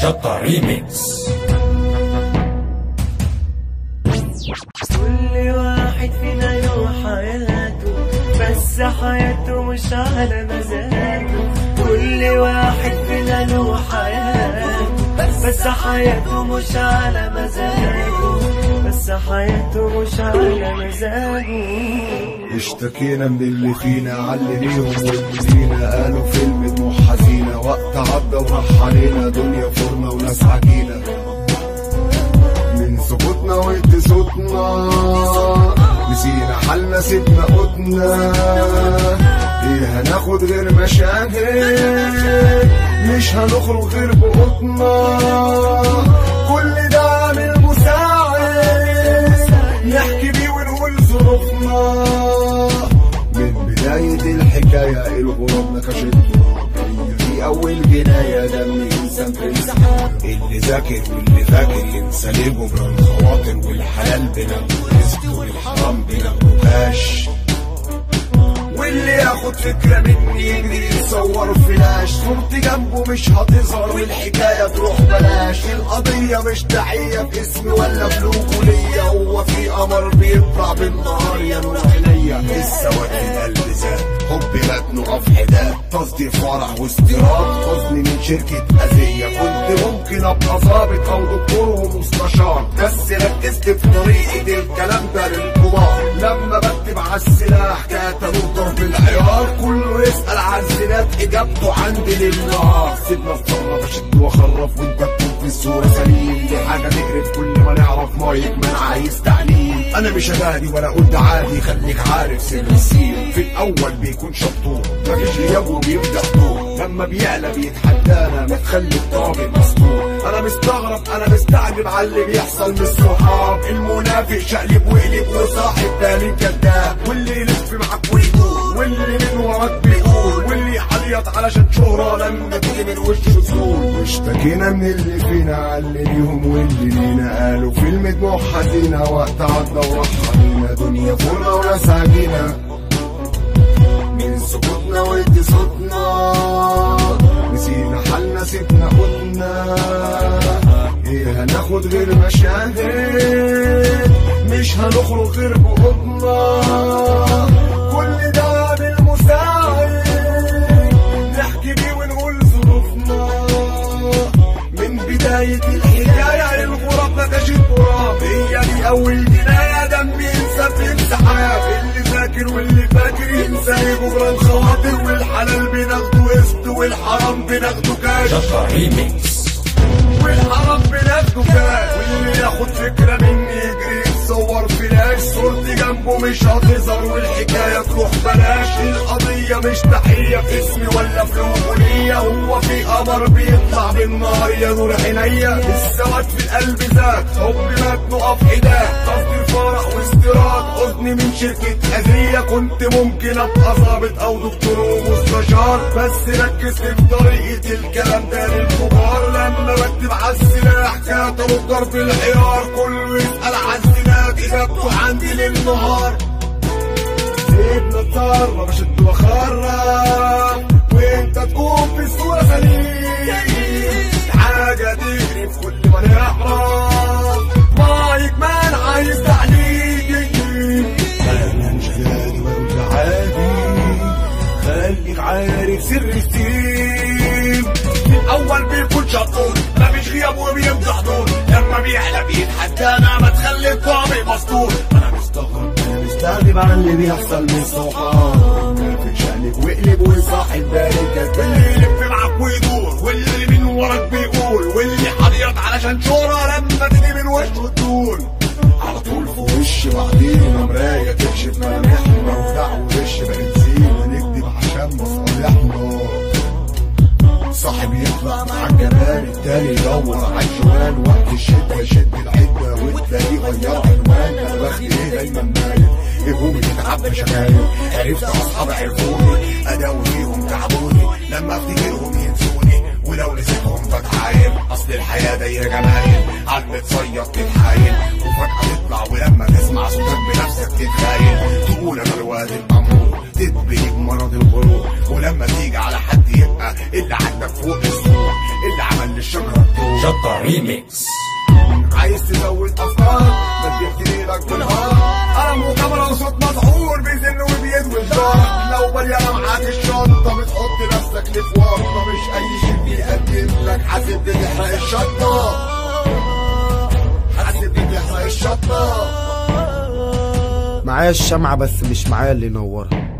شطة ريميكس كل واحد فينا له حياته بس حياته مش على مزاجه كل واحد فينا له حياته بس حياته مش على مزاجه بس حياته مش على مزاجه اشتكينا من اللي فينا علي ليهم واللي فينا قالوا فيلم دموع حزينة وقت عدى وراح علينا دنيا فرنة وناس عجينة من سكوتنا وانت صوتنا نسينا حالنا سيبنا قوتنا ايه هناخد غير مشاهد مش هنخرج غير بقوتنا كل ده عامل مساعد نحكي بيه ونقول ظروفنا من بداية الحكاية الغراب نكشتنا هي دي أول جناية دم إنسان في السحاب اللي ذاكر واللي فاكر ينسى ليه جبران خواطر والحلال بناخده رزق والحرام بناخده كاش واللي ياخد فكرة مني يجري يصور فلاش صورتي جنبه مش هتظهر والحكاية تروح بلاش القضية مش تحية في اسمي ولا فلوكه ليا هو في قمر بيطلع بالنهار يا نور عينيا السواد في القلب زاد حبي مات نقف حداد قصدي فرح واستيراد حزني من شركة أذية كنت ممكن أبقى ظابط أو دكتور ومستشار بس ركزت في طريقي الكلام ده للكبار لما بكتب على السلاح كتبوا ضرب العيار كله يسأل على الزنات إجابته عندي للنهار سيبنا الثغرة بشد وأخرف وأنت تكون في الصورة سليم دي حاجة تقرف كل ما نعرف مايك ما أنا عايز تعليم أنا مش أغاني ولا قلت عادي خليك عارف سر السير في الأول بيكون شطور مفيش غياب وبيبدأ دور لما بيعلى بيتحدانا ما تخلي الطاغي مسطور أنا مستغرب أنا مستعجب على اللي بيحصل من الصحاب المنافق شقلب وقلب وصاحب تاني كذاب واللي يلف معاك ويقول واللي من وراك بيقول واللي يعيط علشان شهرة لما تيجي من وشه زول واشتكينا من اللي فينا على اللي ليهم واللي لينا قالوا فيلم دموع حزينة وقت عدى وراح علينا دنيا فرقة وناس عجينة من سكوتنا وادي صوتنا نسينا حالنا سيبنا قلنا ايه هناخد غير مشاهد مش هنخرج غير بقضنا كل ده بالمساعد نحكي بيه ونقول ظروفنا من بداية الحكاية الغراب ما تجد غراب هي دي أول جناية دم ينسى في انسحاب اللي فاكر واللي فاكر ينسى جبران خواطر والحلال بناخده قسط والحرام بناخده كاش شطة ريميكس والحرام بناخده كاش واللي ياخد فكرة مني يجري يتصور فلاش صورتي جنبه مش هتظهر والحكاية تروح بلاش القضية مش تحية في اسمي ولا في الأغنية هو في قمر بيطلع بالنهار يا نور عينيا السواد في القلب زاد حبي مات نقف حداد قصدي فرح واستيراد حزني من شركة أذية كنت ممكن أبقى ظابط أو دكتور ومستشار بس ركزت في طريقة الكلام ده للكبار لما بكتب على السلاح كتبوا ضرب الحيار كله يسأل على الزناد إجابته عندي للنهار سيبنا الطار بشد وأخرج وأنت تكون في الصورة سليم حاجة تجري في كل ما نعرف مايك مان عايز تعليق أنا مش غالي ولا عادي خليك عارف سر السيم في الأول بيكون شطور ما فيش غياب وبيمدح دور لما بيعلى بيتحدانا ما تخلي الطعم مسطور أنا مستغرب أنا مستغرب عن اللي بيحصل من صحاب في شقلب وقلب وصاحب بالك واللي يلف معاك ويدور واللي من وراك بيقول واللي حريط علشان شهرة لما تيجي من وشه تقول على طول في وش بعدين مراية تكشف ملامحنا وبتاع وش بنزين نكدب عشان مصالحنا صاحب يطلع مع الجمال التاني يدور على الجوال وقت الشدة يشد العدة وتلاقيه غير عنوان انا بختي ايه دايما مايل هجومي تتعب شكاير عرفت اصحاب عرفوني اداوي فيهم تعبوني لما افتكرهم ينسوني ولو نسيتهم بتعاير اصل الحياة دايرة جمايل عم تصيط تتحايل وفجأة تطلع ولما تسمع صوتك بنفسك تتخايل تقول انا الواد الامور تتبلي بمرض الغرور ولما تيجي على حد يبقى اللي عندك فوق السور اللي عمل للشجرة الطول جطة ريميكس عايز تزود افكار ما تجيب جنينك بالنهار قلم وكاميرا وصوت مسحور بيزن وبيدوي الجار لو مليانه معاك الشنطه بتحط نفسك في ورطه مش اي شيء بيقدم لك حاسب بتحرق الشطه حاسب بتحرق الشطه معايا الشمعة بس مش معايا اللي ينورها